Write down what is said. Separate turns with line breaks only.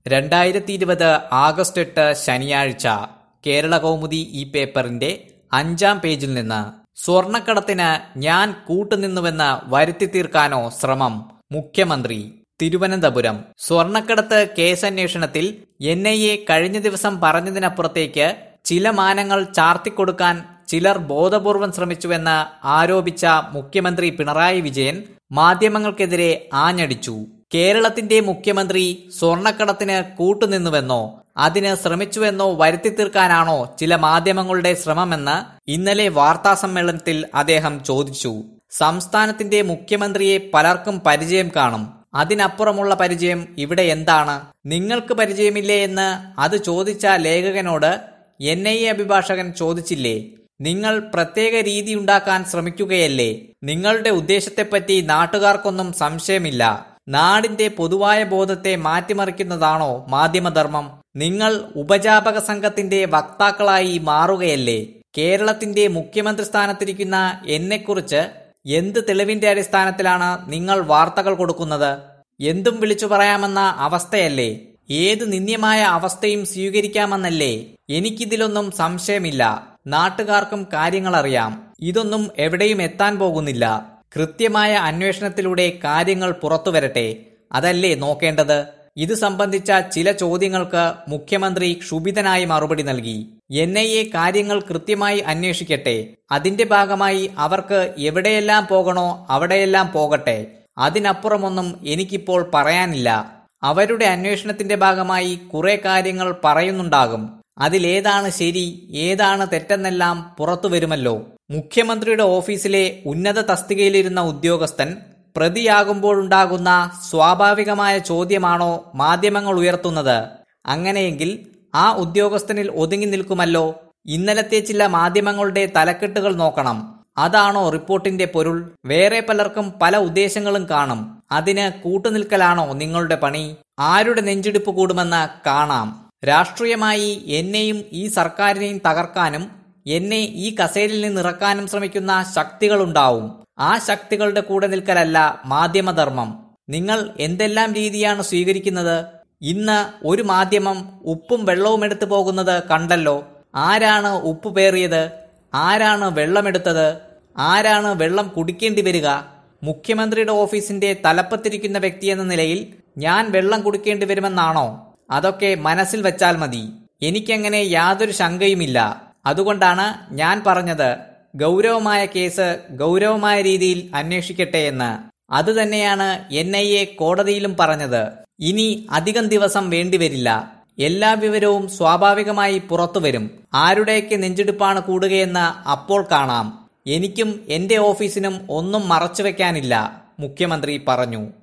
രണ്ടായിരത്തി ഇരുപത് ആഗസ്റ്റ് എട്ട് ശനിയാഴ്ച കേരള കൗമുദി ഈ പേപ്പറിന്റെ അഞ്ചാം പേജിൽ നിന്ന് സ്വർണക്കടത്തിന് ഞാൻ കൂട്ടുനിന്നുവെന്ന് വരുത്തി തീർക്കാനോ ശ്രമം മുഖ്യമന്ത്രി തിരുവനന്തപുരം സ്വർണക്കടത്ത് കേസന്വേഷണത്തിൽ എൻ ഐ എ കഴിഞ്ഞ ദിവസം പറഞ്ഞതിനപ്പുറത്തേക്ക് ചില മാനങ്ങൾ ചാർത്തിക്കൊടുക്കാൻ ചിലർ ബോധപൂർവം ശ്രമിച്ചുവെന്ന് ആരോപിച്ച മുഖ്യമന്ത്രി പിണറായി വിജയൻ മാധ്യമങ്ങൾക്കെതിരെ ആഞ്ഞടിച്ചു കേരളത്തിന്റെ മുഖ്യമന്ത്രി സ്വർണക്കടത്തിന് കൂട്ടുനിന്നുവെന്നോ അതിന് ശ്രമിച്ചുവെന്നോ വരുത്തി തീർക്കാനാണോ ചില മാധ്യമങ്ങളുടെ ശ്രമമെന്ന് ഇന്നലെ വാർത്താ സമ്മേളനത്തിൽ അദ്ദേഹം ചോദിച്ചു സംസ്ഥാനത്തിന്റെ മുഖ്യമന്ത്രിയെ പലർക്കും പരിചയം കാണും അതിനപ്പുറമുള്ള പരിചയം ഇവിടെ എന്താണ് നിങ്ങൾക്ക് പരിചയമില്ലേ എന്ന് അത് ചോദിച്ച ലേഖകനോട് എൻ ഐ എ അഭിഭാഷകൻ ചോദിച്ചില്ലേ നിങ്ങൾ പ്രത്യേക രീതി ഉണ്ടാക്കാൻ ശ്രമിക്കുകയല്ലേ നിങ്ങളുടെ ഉദ്ദേശത്തെപ്പറ്റി നാട്ടുകാർക്കൊന്നും സംശയമില്ല നാടിന്റെ പൊതുവായ ബോധത്തെ മാറ്റിമറിക്കുന്നതാണോ മാധ്യമധർമ്മം നിങ്ങൾ ഉപജാപക സംഘത്തിന്റെ വക്താക്കളായി മാറുകയല്ലേ കേരളത്തിന്റെ മുഖ്യമന്ത്രി സ്ഥാനത്തിരിക്കുന്ന എന്നെക്കുറിച്ച് എന്ത് തെളിവിന്റെ അടിസ്ഥാനത്തിലാണ് നിങ്ങൾ വാർത്തകൾ കൊടുക്കുന്നത് എന്തും വിളിച്ചു പറയാമെന്ന അവസ്ഥയല്ലേ ഏത് നിന്ദ്യമായ അവസ്ഥയും സ്വീകരിക്കാമെന്നല്ലേ എനിക്കിതിലൊന്നും സംശയമില്ല നാട്ടുകാർക്കും കാര്യങ്ങൾ അറിയാം ഇതൊന്നും എവിടെയും എത്താൻ പോകുന്നില്ല കൃത്യമായ അന്വേഷണത്തിലൂടെ കാര്യങ്ങൾ പുറത്തു വരട്ടെ അതല്ലേ നോക്കേണ്ടത് ഇത് സംബന്ധിച്ച ചില ചോദ്യങ്ങൾക്ക് മുഖ്യമന്ത്രി ക്ഷുഭിതനായി മറുപടി നൽകി എൻ ഐ എ കാര്യങ്ങൾ കൃത്യമായി അന്വേഷിക്കട്ടെ അതിന്റെ ഭാഗമായി അവർക്ക് എവിടെയെല്ലാം പോകണോ അവിടെയെല്ലാം പോകട്ടെ അതിനപ്പുറമൊന്നും എനിക്കിപ്പോൾ പറയാനില്ല അവരുടെ അന്വേഷണത്തിന്റെ ഭാഗമായി കുറെ കാര്യങ്ങൾ പറയുന്നുണ്ടാകും അതിലേതാണ് ശരി ഏതാണ് തെറ്റെന്നെല്ലാം പുറത്തു വരുമല്ലോ മുഖ്യമന്ത്രിയുടെ ഓഫീസിലെ ഉന്നത തസ്തികയിലിരുന്ന ഉദ്യോഗസ്ഥൻ പ്രതിയാകുമ്പോഴുണ്ടാകുന്ന സ്വാഭാവികമായ ചോദ്യമാണോ മാധ്യമങ്ങൾ ഉയർത്തുന്നത് അങ്ങനെയെങ്കിൽ ആ ഉദ്യോഗസ്ഥനിൽ ഒതുങ്ങി നിൽക്കുമല്ലോ ഇന്നലത്തെ ചില മാധ്യമങ്ങളുടെ തലക്കെട്ടുകൾ നോക്കണം അതാണോ റിപ്പോർട്ടിന്റെ പൊരുൾ വേറെ പലർക്കും പല ഉദ്ദേശങ്ങളും കാണും അതിന് കൂട്ടുനിൽക്കലാണോ നിങ്ങളുടെ പണി ആരുടെ നെഞ്ചിടിപ്പ് കൂടുമെന്ന് കാണാം രാഷ്ട്രീയമായി എന്നെയും ഈ സർക്കാരിനെയും തകർക്കാനും എന്നെ ഈ കസേരയിൽ നിന്ന് ഇറക്കാനും ശ്രമിക്കുന്ന ശക്തികളുണ്ടാവും ആ ശക്തികളുടെ കൂടെ നിൽക്കലല്ല മാധ്യമധർമ്മം നിങ്ങൾ എന്തെല്ലാം രീതിയാണ് സ്വീകരിക്കുന്നത് ഇന്ന് ഒരു മാധ്യമം ഉപ്പും വെള്ളവും എടുത്തു പോകുന്നത് കണ്ടല്ലോ ആരാണ് ഉപ്പ് പേറിയത് ആരാണ് വെള്ളമെടുത്തത് ആരാണ് വെള്ളം കുടിക്കേണ്ടി വരിക മുഖ്യമന്ത്രിയുടെ ഓഫീസിന്റെ തലപ്പത്തിരിക്കുന്ന വ്യക്തിയെന്ന നിലയിൽ ഞാൻ വെള്ളം കുടിക്കേണ്ടി വരുമെന്നാണോ അതൊക്കെ മനസ്സിൽ വെച്ചാൽ മതി എനിക്കങ്ങനെ യാതൊരു ശങ്കയുമില്ല അതുകൊണ്ടാണ് ഞാൻ പറഞ്ഞത് ഗൗരവമായ കേസ് ഗൗരവമായ രീതിയിൽ അന്വേഷിക്കട്ടെ എന്ന് അതുതന്നെയാണ് എൻ ഐ എ കോടതിയിലും പറഞ്ഞത് ഇനി അധികം ദിവസം വേണ്ടിവരില്ല എല്ലാ വിവരവും സ്വാഭാവികമായി പുറത്തുവരും ആരുടെയൊക്കെ നെഞ്ചെടുപ്പാണ് കൂടുകയെന്ന് അപ്പോൾ കാണാം എനിക്കും എന്റെ ഓഫീസിനും ഒന്നും മറച്ചുവെക്കാനില്ല മുഖ്യമന്ത്രി പറഞ്ഞു